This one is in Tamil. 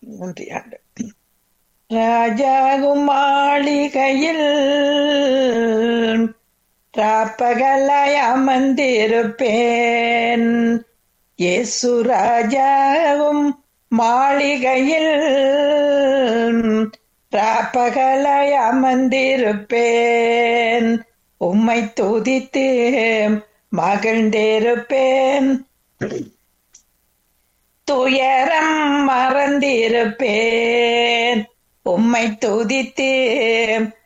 நன்றி ஆண்டு ராஜாகும் மாளிகையில் ராப்பகலாய் அமர்ந்திருப்பேன் இயேசு ராஜாவும் மாளிகையில் ராப்பகலாய் அமர்ந்திருப்பேன் உம்மை துதித்து மகிழ்ந்திருப்பேன் துயரம் மறந்திருப்பேன் உம்மை துதித்து